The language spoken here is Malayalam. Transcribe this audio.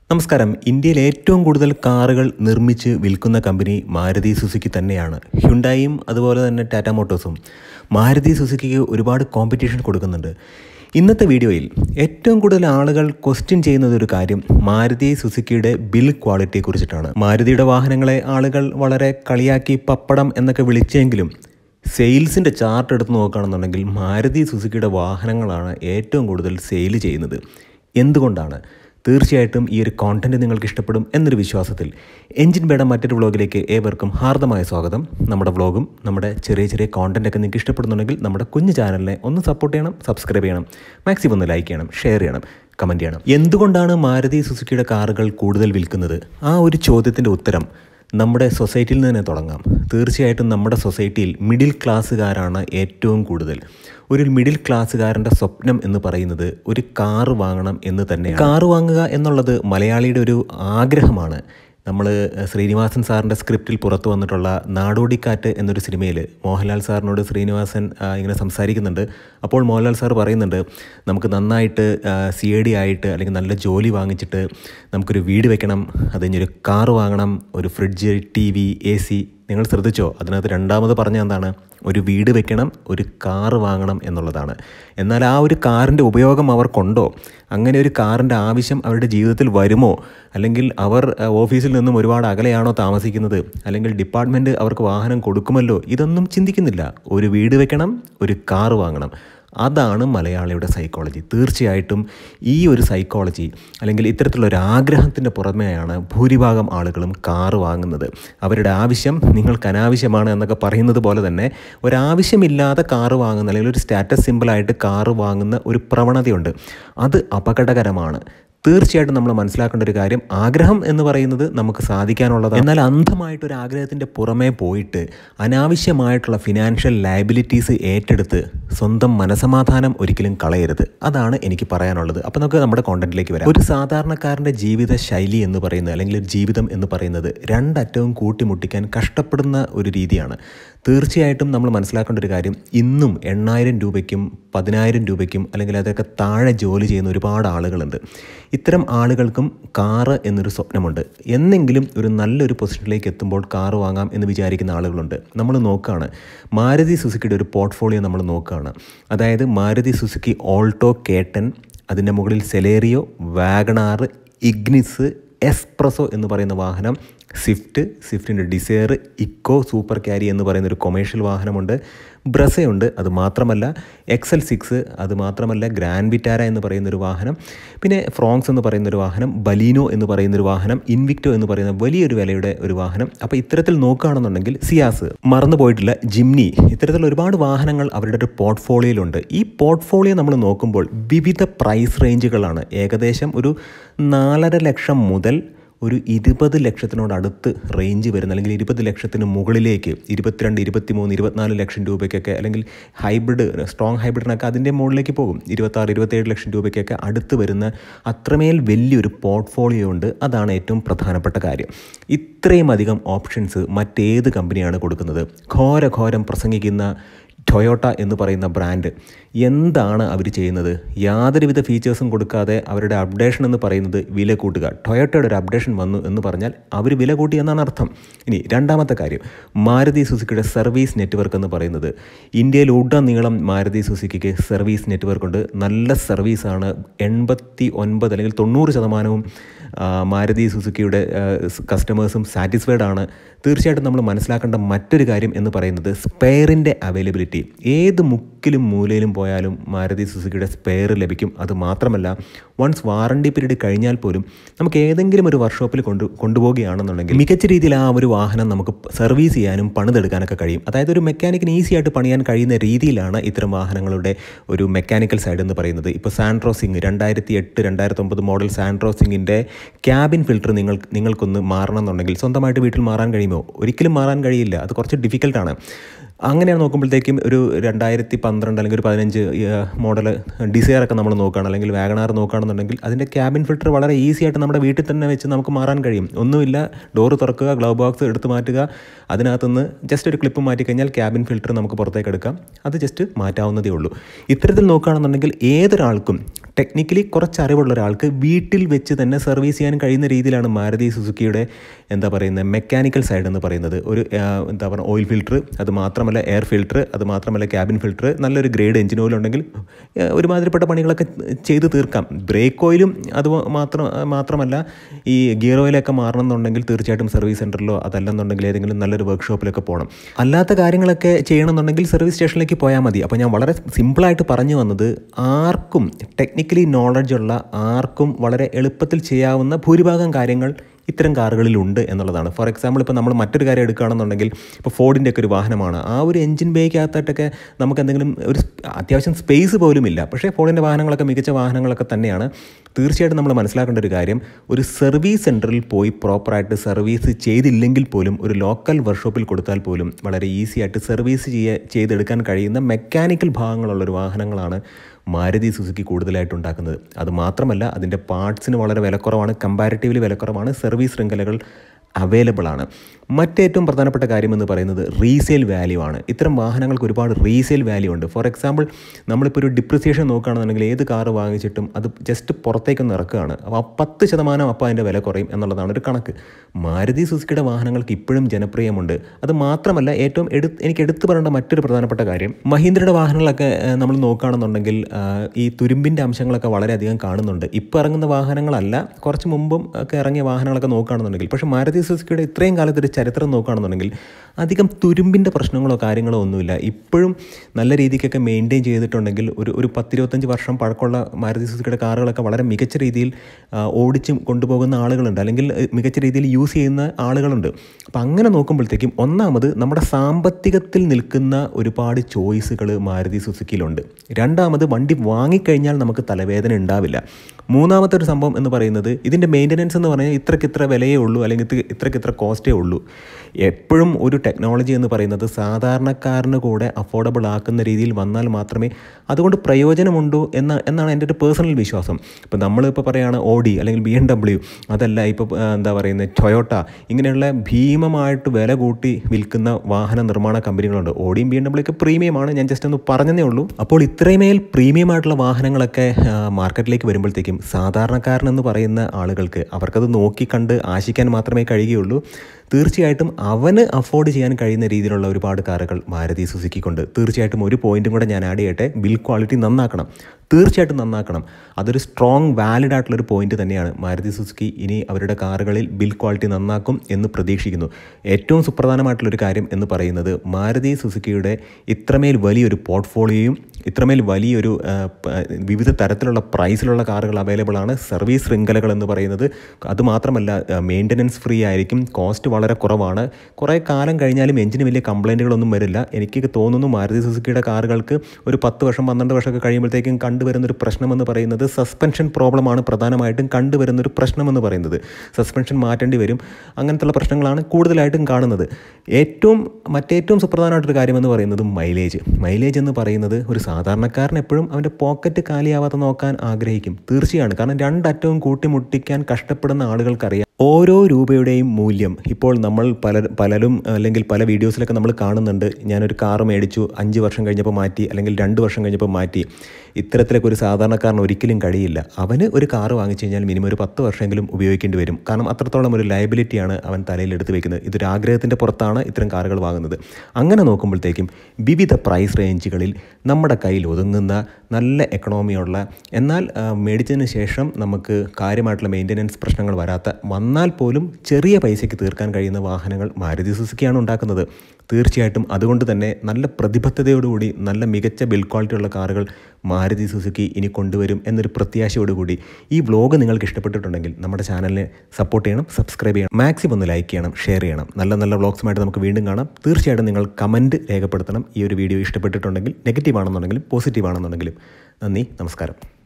നമസ്കാരം ഇന്ത്യയിൽ ഏറ്റവും കൂടുതൽ കാറുകൾ നിർമ്മിച്ച് വിൽക്കുന്ന കമ്പനി മാരുതി സുസുക്കി തന്നെയാണ് ഹ്യുണ്ടായും അതുപോലെ തന്നെ ടാറ്റ മോട്ടോഴ്സും മാരുതി സുസുക്കിക്ക് ഒരുപാട് കോമ്പറ്റീഷൻ കൊടുക്കുന്നുണ്ട് ഇന്നത്തെ വീഡിയോയിൽ ഏറ്റവും കൂടുതൽ ആളുകൾ ക്വസ്റ്റ്യൻ ചെയ്യുന്നത് ഒരു കാര്യം മാരുതി സുസുക്കിയുടെ ബിൽ ക്വാളിറ്റിയെ കുറിച്ചിട്ടാണ് മാരുതിയുടെ വാഹനങ്ങളെ ആളുകൾ വളരെ കളിയാക്കി പപ്പടം എന്നൊക്കെ വിളിച്ചെങ്കിലും സെയിൽസിൻ്റെ ചാർട്ട് എടുത്ത് നോക്കുകയാണെന്നുണ്ടെങ്കിൽ മാരുതി സുസുക്കിയുടെ വാഹനങ്ങളാണ് ഏറ്റവും കൂടുതൽ സെയിൽ ചെയ്യുന്നത് എന്തുകൊണ്ടാണ് തീർച്ചയായിട്ടും ഈ ഒരു കോണ്ടന്റ് നിങ്ങൾക്ക് ഇഷ്ടപ്പെടും എന്നൊരു വിശ്വാസത്തിൽ എഞ്ചിൻ ബേഡ മറ്റൊരു വ്ളോഗിലേക്ക് ഏവർക്കും ഹാർദമായ സ്വാഗതം നമ്മുടെ വ്ളോഗും നമ്മുടെ ചെറിയ ചെറിയ കോണ്ടന്റ് ഒക്കെ നിങ്ങൾക്ക് ഇഷ്ടപ്പെടുന്നുണ്ടെങ്കിൽ നമ്മുടെ കുഞ്ഞു ചാനലിനെ ഒന്ന് സപ്പോർട്ട് ചെയ്യണം സബ്സ്ക്രൈബ് ചെയ്യണം മാക്സിമം ഒന്ന് ലൈക്ക് ചെയ്യണം ഷെയർ ചെയ്യണം കമൻറ്റ് ചെയ്യണം എന്തുകൊണ്ടാണ് മാരുതി സുസുക്കിയുടെ കാറുകൾ കൂടുതൽ വിൽക്കുന്നത് ആ ഒരു ചോദ്യത്തിൻ്റെ ഉത്തരം നമ്മുടെ സൊസൈറ്റിയിൽ നിന്ന് തന്നെ തുടങ്ങാം തീർച്ചയായിട്ടും നമ്മുടെ സൊസൈറ്റിയിൽ മിഡിൽ ക്ലാസ്സുകാരാണ് ഏറ്റവും കൂടുതൽ ഒരു മിഡിൽ ക്ലാസ്സുകാരൻ്റെ സ്വപ്നം എന്ന് പറയുന്നത് ഒരു കാറ് വാങ്ങണം എന്ന് തന്നെയാണ് കാറ് വാങ്ങുക എന്നുള്ളത് മലയാളിയുടെ ഒരു ആഗ്രഹമാണ് നമ്മൾ ശ്രീനിവാസൻ സാറിൻ്റെ സ്ക്രിപ്റ്റിൽ പുറത്തു വന്നിട്ടുള്ള നാടോടിക്കാറ്റ് എന്നൊരു സിനിമയിൽ മോഹൻലാൽ സാറിനോട് ശ്രീനിവാസൻ ആ, ഇങ്ങനെ സംസാരിക്കുന്നുണ്ട് അപ്പോൾ മോഹൻലാൽ സാർ പറയുന്നുണ്ട് നമുക്ക് നന്നായിട്ട് സി എ ഡി ആയിട്ട് അല്ലെങ്കിൽ നല്ല ജോലി വാങ്ങിച്ചിട്ട് നമുക്കൊരു വീട് വെക്കണം അത് കഴിഞ്ഞൊരു കാറ് വാങ്ങണം ഒരു fridge T V A C നിങ്ങൾ ശ്രദ്ധിച്ചോ അതിനകത്ത് രണ്ടാമത് പറഞ്ഞ എന്താണ് ഒരു വീട് വെക്കണം ഒരു കാറ് വാങ്ങണം എന്നുള്ളതാണ് എന്നാൽ ആ ഒരു കാറിൻ്റെ ഉപയോഗം അവർക്കുണ്ടോ അങ്ങനെ ഒരു കാറിൻ്റെ ആവശ്യം അവരുടെ ജീവിതത്തിൽ വരുമോ അല്ലെങ്കിൽ അവർ അഹ്, ഓഫീസിൽ നിന്നും ഒരുപാട് അകലെയാണോ താമസിക്കുന്നത് അല്ലെങ്കിൽ ഡിപ്പാർട്ട്മെൻറ്റ് അവർക്ക് വാഹനം കൊടുക്കുമല്ലോ ഇതൊന്നും ചിന്തിക്കുന്നില്ല ഒരു വീട് വെക്കണം ഒരു കാറ് വാങ്ങണം അതാണ് മലയാളിയുടെ സൈക്കോളജി തീർച്ചയായിട്ടും ഈ ഒരു സൈക്കോളജി അല്ലെങ്കിൽ ഇത്തരത്തിലുള്ള ഒരു ആഗ്രഹത്തിൻ്റെ പുറമെയാണ് ഭൂരിഭാഗം ആളുകളും കാറ് വാങ്ങുന്നത് അവരുടെ ആവശ്യം നിങ്ങൾക്ക് അനാവശ്യമാണ് എന്നൊക്കെ പറയുന്നത് പോലെ തന്നെ ഒരാവശ്യമില്ലാതെ കാറ് വാങ്ങുന്ന അല്ലെങ്കിൽ ഒരു സ്റ്റാറ്റസ് സിമ്പിളായിട്ട് കാറ് വാങ്ങുന്ന ഒരു പ്രവണതയുണ്ട് അത് അപകടകരമാണ് തീർച്ചയായിട്ടും നമ്മൾ മനസ്സിലാക്കേണ്ട ഒരു കാര്യം ആഗ്രഹം എന്ന് പറയുന്നത് നമുക്ക് സാധിക്കാനുള്ളതാണ് എന്നാൽ അന്ധമായിട്ടൊരു ആഗ്രഹത്തിൻ്റെ പുറമേ പോയിട്ട് അനാവശ്യമായിട്ടുള്ള ഫിനാൻഷ്യൽ ലയബിലിറ്റീസ് ഏറ്റെടുത്ത് സ്വന്തം മനസമാധാനം ഒരിക്കലും കളയരുത് അതാണ് എനിക്ക് പറയാനുള്ളത് അപ്പോൾ നമുക്ക് നമ്മുടെ കോണ്ടന്റിലേക്ക് വരാം ഒരു സാധാരണക്കാരൻ്റെ ജീവിത ശൈലി എന്ന് പറയുന്നത് അല്ലെങ്കിൽ ഒരു ജീവിതം എന്ന് പറയുന്നത് രണ്ടറ്റവും കൂട്ടിമുട്ടിക്കാൻ കഷ്ടപ്പെടുന്ന ഒരു രീതിയാണ് തീർച്ചയായിട്ടും നമ്മൾ മനസ്സിലാക്കേണ്ട ഒരു കാര്യം ഇന്നും എണ്ണായിരം രൂപയ്ക്കും പതിനായിരം രൂപയ്ക്കും അല്ലെങ്കിൽ അതൊക്കെ താഴെ ജോലി ചെയ്യുന്ന ഒരുപാട് ആളുകളുണ്ട് ഇത്തരം ആളുകൾക്കും കാറ് എന്നൊരു സ്വപ്നമുണ്ട് എന്നെങ്കിലും ഒരു നല്ലൊരു പൊസിഷനിലേക്ക് എത്തുമ്പോൾ കാറ് വാങ്ങാം എന്ന് വിചാരിക്കുന്ന ആളുകളുണ്ട് നമ്മൾ നോക്കുകയാണ് മാരുതി സുസുക്കിയുടെ ഒരു പോർട്ട്ഫോളിയോ നമ്മൾ നോക്കുകയാണ് അതായത് മാരുതി സുസുക്കി ഓൾട്ടോ കേട്ടൻ അതിൻ്റെ മുകളിൽ സെലേറിയോ വാഗണാർ ഇഗ്നിസ് എസ്പ്രസോ എന്ന് പറയുന്ന വാഹനം സ്വിഫ്റ്റ് സ്വിഫ്റ്റിൻ്റെ ഡിസയർ ഇക്കോ സൂപ്പർ ക്യാരി എന്ന് പറയുന്ന ഒരു കൊമേഴ്ഷ്യൽ വാഹനമുണ്ട് ബ്രസയുണ്ട് അത് മാത്രമല്ല എക്സൽ സിക്സ് അത് മാത്രമല്ല ഗ്രാൻഡ് വിറ്റാര എന്ന് പറയുന്ന ഒരു വാഹനം പിന്നെ ഫ്രോങ്സ് എന്ന് പറയുന്ന ഒരു വാഹനം ബലീനോ എന്ന് പറയുന്ന ഒരു വാഹനം ഇൻവിക്റ്റോ എന്ന് പറയുന്ന വലിയൊരു വിലയുടെ ഒരു വാഹനം അപ്പോൾ ഇത്തരത്തിൽ നോക്കുകയാണെന്നുണ്ടെങ്കിൽ സിയാസ് മറന്നു പോയിട്ടില്ല ജിംനി ഇത്തരത്തിലുള്ള ഒരുപാട് വാഹനങ്ങൾ അവരുടെ ഒരു പോർട്ട്ഫോളിയോയിലുണ്ട് ഈ പോർട്ട്ഫോളിയോ നമ്മൾ നോക്കുമ്പോൾ വിവിധ പ്രൈസ് റേഞ്ചുകളാണ് ഏകദേശം ഒരു നാലര ലക്ഷം മുതൽ ഒരു ഇരുപത് ലക്ഷത്തിനോട് അടുത്ത് റേഞ്ച് വരുന്ന അല്ലെങ്കിൽ ഇരുപത് ലക്ഷത്തിന് മുകളിലേക്ക് ഇരുപത്തിരണ്ട് ഇരുപത്തിമൂന്ന് ഇരുപത്തിനാല് ലക്ഷം രൂപയ്ക്കൊക്കെ അല്ലെങ്കിൽ ഹൈബ്രിഡ് സ്ട്രോങ് ഹൈബ്രിഡിനൊക്കെ അതിൻ്റെ മുകളിലേക്ക് പോകും ഇരുപത്താറ് ഇരുപത്തേഴ് ലക്ഷം രൂപയ്ക്കൊക്കെ അടുത്ത് വരുന്ന അത്രമേൽ വലിയൊരു പോർട്ട്ഫോളിയോ ഉണ്ട് അതാണ് ഏറ്റവും പ്രധാനപ്പെട്ട കാര്യം ഇത്രയും അധികം ഓപ്ഷൻസ് മറ്റേത് കമ്പനിയാണ് കൊടുക്കുന്നത് ഘോരഘോരം പ്രസംഗിക്കുന്ന ടൊയോട്ട എന്ന് പറയുന്ന ബ്രാൻഡ് എന്താണ് അവർ ചെയ്യുന്നത് യാതൊരുവിധ ഫീച്ചേഴ്സും കൊടുക്കാതെ അവരുടെ അപ്ഡേഷൻ എന്ന് പറയുന്നത് വില കൂട്ടുക ടൊയോട്ടയുടെ ഒരു അപ്ഡേഷൻ വന്നു എന്ന് പറഞ്ഞാൽ അവർ വില കൂട്ടി എന്നാണ് അർത്ഥം ഇനി രണ്ടാമത്തെ കാര്യം മാരുതി സുസുക്കിയുടെ സർവീസ് നെറ്റ്വർക്ക് എന്ന് പറയുന്നത് ഇന്ത്യയിൽ ഉടനീളം മാരുതി സുസുക്കിക്ക് സർവീസ് നെറ്റ്വർക്ക് ഉണ്ട് നല്ല സർവീസാണ് എൺപത്തി ഒൻപത് അല്ലെങ്കിൽ തൊണ്ണൂറ് ശതമാനവും ആ, മാരുതി സുസുക്കിയുടെ കസ്റ്റമേഴ്സും സാറ്റിസ്ഫൈഡ് ആണ് തീർച്ചയായിട്ടും നമ്മൾ മനസ്സിലാക്കേണ്ട മറ്റൊരു കാര്യം എന്ന് പറയുന്നത് സ്പെയറിൻ്റെ അവൈലബിലിറ്റി ഏത് മുക്കിലും മൂലയിലും പോയാലും മാരുതി സുസുക്കിയുടെ സ്പെയർ ലഭിക്കും അത് മാത്രമല്ല വൺസ് വാറണ്ടി പീരീഡ് കഴിഞ്ഞാൽ പോലും നമുക്ക് ഏതെങ്കിലും ഒരു വർക്ക്ഷോപ്പിൽ കൊണ്ടു കൊണ്ടുപോവുകയാണെന്നുണ്ടെങ്കിൽ മികച്ച രീതിയിൽ ആ ഒരു വാഹനം നമുക്ക് സർവീസ് ചെയ്യാനും പണിതെടുക്കാനൊക്കെ കഴിയും അതായത് ഒരു മെക്കാനിക്കിന് ഈസി ആയിട്ട് പണിയാൻ കഴിയുന്ന രീതിയിലാണ് ഇത്തരം വാഹനങ്ങളുടെ ഒരു മെക്കാനിക്കൽ സൈഡ് എന്ന് പറയുന്നത് ഇപ്പോൾ സാൻഡ്രോ സിംഗ് രണ്ടായിരത്തി എട്ട് രണ്ടായിരത്തി ഒമ്പത് മോഡൽ സാൻഡ്രോ സിംഗിൻ്റെ ക്യാബിൻ ഫിൽറ്റർ നിങ്ങൾ നിങ്ങൾക്കൊന്ന് മാറണം എന്നുണ്ടെങ്കിൽ സ്വന്തമായിട്ട് വീട്ടിൽ മാറാൻ കഴിയുമോ ഒരിക്കലും മാറാൻ കഴിയില്ല അത് കുറച്ച് ഡിഫിക്കൽട്ടാണ് അങ്ങനെയാണ് നോക്കുമ്പോഴത്തേക്കും ഒരു രണ്ടായിരത്തി പന്ത്രണ്ട് അല്ലെങ്കിൽ ഒരു പതിനഞ്ച് മോഡൽ ഡിസയർ ഒക്കെ നമ്മൾ നോക്കുകയാണ് അല്ലെങ്കിൽ വാഗണാർ നോക്കുകയാണെന്നുണ്ടെങ്കിൽ അതിൻ്റെ ക്യാബിൻ ഫിൽറ്റർ വളരെ ഈസി ആയിട്ട് നമ്മുടെ വീട്ടിൽ തന്നെ വെച്ച് നമുക്ക് മാറാൻ കഴിയും ഒന്നുമില്ല ഡോറ് തുറക്കുക ഗ്ലൗ ബോക്സ് എടുത്ത് മാറ്റുക അതിനകത്തുനിന്ന് ജസ്റ്റ് ഒരു ക്ലിപ്പ് മാറ്റി കഴിഞ്ഞാൽ ക്യാബിൻ ഫിൽറ്റർ നമുക്ക് പുറത്തേക്ക് എടുക്കാം അത് ജസ്റ്റ് മാറ്റാവുന്നതേ ഉള്ളൂ ഇത്തരത്തിൽ നോക്കുകയാണെന്നുണ്ടെങ്കിൽ ഏതൊരാൾക്കും ടെക്നിക്കലി കുറച്ച് അറിവുള്ള ഒരാൾക്ക് വീട്ടിൽ വെച്ച് തന്നെ സർവീസ് ചെയ്യാൻ കഴിയുന്ന രീതിയിലാണ് മാരുതി സുസുക്കിയുടെ എന്താ പറയുന്നത് മെക്കാനിക്കൽ സൈഡ് എന്ന് പറയുന്നത് ഒരു ആ, എന്താ പറയുക ഓയിൽ ഫിൽറ്റർ അത് മാത്രമല്ല എയർ ഫിൽറ്റർ അത് മാത്രമല്ല ക്യാബിൻ ഫിൽറ്റർ നല്ലൊരു ഗ്രേഡ് എഞ്ചിൻ ഓയിൽ ഉണ്ടെങ്കിൽ ആ, ഒരുമാതിരിപ്പെട്ട പണികളൊക്കെ ചെയ്ത് തീർക്കാം ബ്രേക്ക് ഓയിലും അത് മാത്രം മാത്രമല്ല ഈ ഗിയർ ഓയിലൊക്കെ മാറണം എന്നുണ്ടെങ്കിൽ തീർച്ചയായിട്ടും സർവീസ് സെൻറ്ററിലോ അതല്ലെന്നുണ്ടെങ്കിൽ ഏതെങ്കിലും നല്ലൊരു വർക്ക്ഷോപ്പിലൊക്കെ പോകണം അല്ലാത്ത കാര്യങ്ങളൊക്കെ ചെയ്യണമെന്നുണ്ടെങ്കിൽ സർവീസ് സ്റ്റേഷനിലേക്ക് പോയാൽ മതി അപ്പോൾ ഞാൻ വളരെ സിമ്പിളായിട്ട് പറഞ്ഞു വന്നത് ആർക്കും ടെക്നിക്കലി നോളജ് ഉള്ള ആർക്കും വളരെ എളുപ്പത്തിൽ ചെയ്യാവുന്ന ഭൂരിഭാഗം കാര്യങ്ങൾ ഇത്തരം കാറുകളിലുണ്ട് എന്നുള്ളതാണ് ഫോർ എക്സാമ്പിൾ ഇപ്പോൾ നമ്മൾ മറ്റൊരു കാര്യം എടുക്കുകയാണെന്നുണ്ടെങ്കിൽ ഇപ്പോൾ ഫോർഡിൻ്റെ ഒക്കെ ഒരു വാഹനമാണ് ആ ഒരു എഞ്ചിൻ ബേക്കകത്തായിട്ടൊക്കെ നമുക്ക് എന്തെങ്കിലും ഒരു സ്- അത്യാവശ്യം സ്പേസ് പോലും ഇല്ല പക്ഷേ ഫോർഡിൻ്റെ വാഹനങ്ങളൊക്കെ മികച്ച വാഹനങ്ങളൊക്കെ തന്നെയാണ് തീർച്ചയായിട്ടും നമ്മൾ മനസ്സിലാക്കേണ്ട ഒരു കാര്യം ഒരു സർവീസ് സെൻറ്ററിൽ പോയി പ്രോപ്പറായിട്ട് സർവീസ് ചെയ്തില്ലെങ്കിൽ പോലും ഒരു ലോക്കൽ വർക്ക്ഷോപ്പിൽ കൊടുത്താൽ പോലും വളരെ ഈസി ആയിട്ട് സർവീസ് ചെയ്യ ചെയ്തെടുക്കാൻ കഴിയുന്ന മെക്കാനിക്കൽ ഭാഗങ്ങളുള്ളൊരു വാഹനങ്ങളാണ് മാരുതി സുസുക്കി കൂടുതലായിട്ട് ഉണ്ടാക്കുന്നത് അത് മാത്രമല്ല അതിൻ്റെ പാർട്സിന് വളരെ വിലക്കുറവാണ് കമ്പാരിറ്റീവ്ലി വിലക്കുറവാണ് സർവീസ് ശൃംഖലകൾ അവൈലബിൾ ആണ് മറ്റേറ്റവും പ്രധാനപ്പെട്ട കാര്യം എന്ന് പറയുന്നത് റീസെയിൽ വാല്യൂ ആണ് ഇത്തരം വാഹനങ്ങൾക്ക് ഒരുപാട് റീസെയിൽ വാല്യൂ ഉണ്ട് ഫോർ എക്സാമ്പിൾ നമ്മളിപ്പോൾ ഒരു ഡിപ്രിസിയേഷൻ നോക്കുകയാണെന്നുണ്ടെങ്കിൽ ഏത് കാറ് വാങ്ങിച്ചിട്ടും അത് ജസ്റ്റ് പുറത്തേക്കൊന്ന് ഇറക്കുകയാണ് അപ്പോൾ ആ പത്ത് ശതമാനം അപ്പോൾ അതിൻ്റെ വില കുറയും എന്നുള്ളതാണ് ഒരു കണക്ക് മാരുതി സുസുക്കിയുടെ വാഹനങ്ങൾക്ക് ഇപ്പോഴും ജനപ്രിയമുണ്ട് അത് മാത്രമല്ല ഏറ്റവും എടു എനിക്ക് എടുത്തു പറയേണ്ട മറ്റൊരു പ്രധാനപ്പെട്ട കാര്യം മഹീന്ദ്രയുടെ വാഹനങ്ങളൊക്കെ ഏഹ്, നമ്മൾ നോക്കുകയാണെന്നുണ്ടെങ്കിൽ ആഹ്, ഈ തുരുമ്പിൻ്റെ അംശങ്ങളൊക്കെ വളരെയധികം കാണുന്നുണ്ട് ഇപ്പോൾ ഇറങ്ങുന്ന വാഹനങ്ങളല്ല കുറച്ച് മുമ്പും ഒക്കെ ഇറങ്ങിയ വാഹനങ്ങളൊക്കെ നോക്കുകയാണെന്നുണ്ടെങ്കിൽ പക്ഷേ മാരുതി സുസുക്കിയുടെ ഇത്രയും കാലത്ത് ഒരു ചരിത്രം നോക്കുകയാണെന്നുണ്ടെങ്കിൽ അധികം തുരുമ്പിൻ്റെ പ്രശ്നങ്ങളോ കാര്യങ്ങളോ ഒന്നുമില്ല ഇപ്പോഴും നല്ല രീതിക്കൊക്കെ മെയിൻറ്റെയിൻ ചെയ്തിട്ടുണ്ടെങ്കിൽ ഒരു ഒരു പത്തിരുപത്തഞ്ച് വർഷം പഴക്കമുള്ള മാരുതി സുസുക്കിയുടെ കാറുകളൊക്കെ വളരെ മികച്ച രീതിയിൽ ആ, ഓടിച്ചും കൊണ്ടുപോകുന്ന ആളുകളുണ്ട് അല്ലെങ്കിൽ ഏഹ്, മികച്ച രീതിയിൽ യൂസ് ചെയ്യുന്ന ആളുകളുണ്ട് അപ്പം അങ്ങനെ നോക്കുമ്പോഴത്തേക്കും ഒന്നാമത് നമ്മുടെ സാമ്പത്തികത്തിൽ നിൽക്കുന്ന ഒരുപാട് ചോയ്സുകൾ മാരുതി സുസുക്കിയിലുണ്ട് രണ്ടാമത് വണ്ടി വാങ്ങിക്കഴിഞ്ഞാൽ നമുക്ക് തലവേദന ഉണ്ടാവില്ല മൂന്നാമത്തെ ഒരു സംഭവം എന്ന് പറയുന്നത് ഇതിൻ്റെ മെയിൻ്റനൻസ് എന്ന് പറഞ്ഞാൽ ഇത്രയ്ക്ക് ഇത്ര വിലയേ ഉള്ളൂ അല്ലെങ്കിൽ ഇത് ഇത്രയ്ക്ക് ഇത്ര കോസ്റ്റേ ഉള്ളൂ എപ്പോഴും ഒരു ടെക്നോളജി എന്ന് പറയുന്നത് സാധാരണക്കാരന് കൂടെ അഫോർഡബിൾ ആക്കുന്ന രീതിയിൽ വന്നാൽ മാത്രമേ അതുകൊണ്ട് പ്രയോജനമുണ്ടോ എന്ന എന്നാണ് എൻ്റെ ഒരു പേഴ്സണൽ വിശ്വാസം ഇപ്പോൾ നമ്മളിപ്പോൾ പറയുകയാണ് ഓഡി അല്ലെങ്കിൽ ബി എം ഡബ്ല്യു അതല്ല ഇപ്പോൾ ആ, എന്താ പറയുന്നത് ടൊയോട്ട ഇങ്ങനെയുള്ള ഭീമമായിട്ട് വില കൂട്ടി വിൽക്കുന്ന വാഹന നിർമ്മാണ കമ്പനികളുണ്ട് ഓഡിയും ബി എം ഡബ്ല്യു ഒക്കെ പ്രീമിയമാണ് ഞാൻ ജസ്റ്റ് ഒന്ന് പറഞ്ഞതേ ഉള്ളൂ അപ്പോൾ ഇത്രയുമേൽ പ്രീമിയം ആയിട്ടുള്ള വാഹനങ്ങളൊക്കെ ആ, മാർക്കറ്റിലേക്ക് വരുമ്പോഴത്തേക്കും സാധാരണക്കാരനെന്ന് പറയുന്ന ആളുകൾക്ക് അവർക്കത് നോക്കി കണ്ട് ആശിക്കാൻ മാത്രമേ കഴിയുകയുള്ളൂ തീർച്ചയായിട്ടും അവന് അഫോർഡ് ചെയ്യാൻ കഴിയുന്ന രീതിയിലുള്ള ഒരുപാട് കാറുകൾ മാരുതി സുസുക്കിക്കുണ്ട് തീർച്ചയായിട്ടും ഒരു പോയിന്റും കൂടെ ഞാൻ ആഡ് ചെയ്യട്ടെ ബിൽ ക്വാളിറ്റി നന്നാക്കണം തീർച്ചയായിട്ടും നന്നാക്കണം അതൊരു സ്ട്രോങ് വാലിഡ് ആയിട്ടുള്ളൊരു പോയിന്റ് തന്നെയാണ് മാരുതി സുസുക്കി ഇനി അവരുടെ കാറുകളിൽ ബിൽ ക്വാളിറ്റി നന്നാക്കും എന്ന് പ്രതീക്ഷിക്കുന്നു ഏറ്റവും സുപ്രധാനമായിട്ടുള്ളൊരു കാര്യം എന്ന് പറയുന്നത് മാരുതി സുസുക്കിയുടെ ഇത്രമേൽ വലിയൊരു പോർട്ട്ഫോളിയോയും ഇത്രമേൽ വലിയൊരു ആ, പ- വിവിധ തരത്തിലുള്ള പ്രൈസിലുള്ള കാറുകൾ അവൈലബിൾ ആണ് സർവീസ് ശൃംഖലകൾ എന്ന് പറയുന്നത് അതുമാത്രമല്ല മെയിൻ്റനൻസ് ഫ്രീ ആയിരിക്കും കോസ്റ്റ് വളരെ കുറവാണ് കുറേ കാലം കഴിഞ്ഞാലും എഞ്ചിന് വലിയ കംപ്ലൈൻറ്റുകളൊന്നും വരില്ല എനിക്ക് തോന്നുന്നു മാരുതി സുസുക്കിയുടെ കാറുകൾക്ക് ഒരു പത്ത് വർഷം പന്ത്രണ്ട് വർഷമൊക്കെ കഴിയുമ്പോഴത്തേക്കും കണ്ടുവരുന്നൊരു പ്രശ്നമെന്ന് പറയുന്നത് സസ്പെൻഷൻ പ്രോബ്ലമാണ് പ്രധാനമായിട്ടും കണ്ടുവരുന്നൊരു പ്രശ്നമെന്ന് പറയുന്നത് സസ്പെൻഷൻ മാറ്റേണ്ടി വരും അങ്ങനത്തുള്ള പ്രശ്നങ്ങളാണ് കൂടുതലായിട്ടും കാണുന്നത് ഏറ്റവും മറ്റേറ്റവും സുപ്രധാനമായിട്ടൊരു കാര്യമെന്ന് പറയുന്നത് മൈലേജ് മൈലേജ് എന്ന് പറയുന്നത് ഒരു സാധാരണക്കാരൻ എപ്പോഴും അവൻ്റെ പോക്കറ്റ് കാലിയാവാതെ നോക്കാൻ ആഗ്രഹിക്കും തീർച്ചയാണ് കാരണം രണ്ടറ്റവും കൂട്ടിമുട്ടിക്കാൻ കഷ്ടപ്പെടുന്ന ആളുകൾക്കറിയാം ഓരോ രൂപയുടെയും മൂല്യം ഇപ്പോൾ നമ്മൾ പല പലരും അല്ലെങ്കിൽ പല വീഡിയോസിലൊക്കെ നമ്മൾ കാണുന്നുണ്ട് ഞാനൊരു കാർ മേടിച്ചു അഞ്ച് വർഷം കഴിഞ്ഞപ്പോൾ മാറ്റി അല്ലെങ്കിൽ രണ്ട് വർഷം കഴിഞ്ഞപ്പോൾ മാറ്റി ഇത്തരത്തിലൊക്കെ ഒരു സാധാരണക്കാരന് ഒരിക്കലും കഴിയില്ല അവന് ഒരു കാർ വാങ്ങിച്ചു കഴിഞ്ഞാൽ മിനിമം ഒരു പത്ത് വർഷമെങ്കിലും ഉപയോഗിക്കേണ്ടി വരും കാരണം അത്രത്തോളം ഒരു ലയബിലിറ്റിയാണ് അവൻ തലയിൽ എടുത്ത് വെക്കുന്നത് ഇതൊരു ആഗ്രഹത്തിൻ്റെ പുറത്താണ് ഇത്തരം കാറുകൾ വാങ്ങുന്നത് അങ്ങനെ നോക്കുമ്പോഴത്തേക്കും വിവിധ പ്രൈസ് റേഞ്ചുകളിൽ നമ്മുടെ കയ്യിൽ ഒതുങ്ങുന്ന നല്ല എക്കണോമിയുള്ള എന്നാൽ ആ, മേടിച്ചതിന് ശേഷം നമുക്ക് കാര്യമായിട്ടുള്ള മെയിൻ്റനൻസ് പ്രശ്നങ്ങൾ വരാത്ത വന്നാൽ പോലും ചെറിയ പൈസയ്ക്ക് തീർക്കാൻ കഴിയുന്ന വാഹനങ്ങൾ മാരുതി സുസുക്കിയാണ് ഉണ്ടാക്കുന്നത് തീർച്ചയായിട്ടും അതുകൊണ്ട് തന്നെ നല്ല പ്രതിബദ്ധതയോടുകൂടി നല്ല മികച്ച ബിൽ ക്വാളിറ്റി ഉള്ള കാറുകൾ മാരുതി സുസുക്കി ഇനി കൊണ്ടുവരും എന്നൊരു പ്രത്യാശയോടുകൂടി ഈ വ്ലോഗ് നിങ്ങൾക്ക് ഇഷ്ടപ്പെട്ടിട്ടുണ്ടെങ്കിൽ നമ്മുടെ ചാനലിനെ സപ്പോർട്ട് ചെയ്യണം സബ്സ്ക്രൈബ് ചെയ്യണം മാക്സിമം ഒന്ന് ലൈക്ക് ചെയ്യണം ഷെയർ ചെയ്യണം നല്ല നല്ല വ്ലോഗ്സുമായിട്ട് നമുക്ക് വീണ്ടും കാണാം തീർച്ചയായിട്ടും നിങ്ങൾ കമൻറ്റ് രേഖപ്പെടുത്തണം ഈ ഒരു വീഡിയോ ഇഷ്ടപ്പെട്ടിട്ടുണ്ടെങ്കിൽ നെഗറ്റീവ് ആണെന്നുണ്ടെങ്കിലും പോസിറ്റീവ് ആണെന്നുണ്ടെങ്കിലും നന്ദി നമസ്കാരം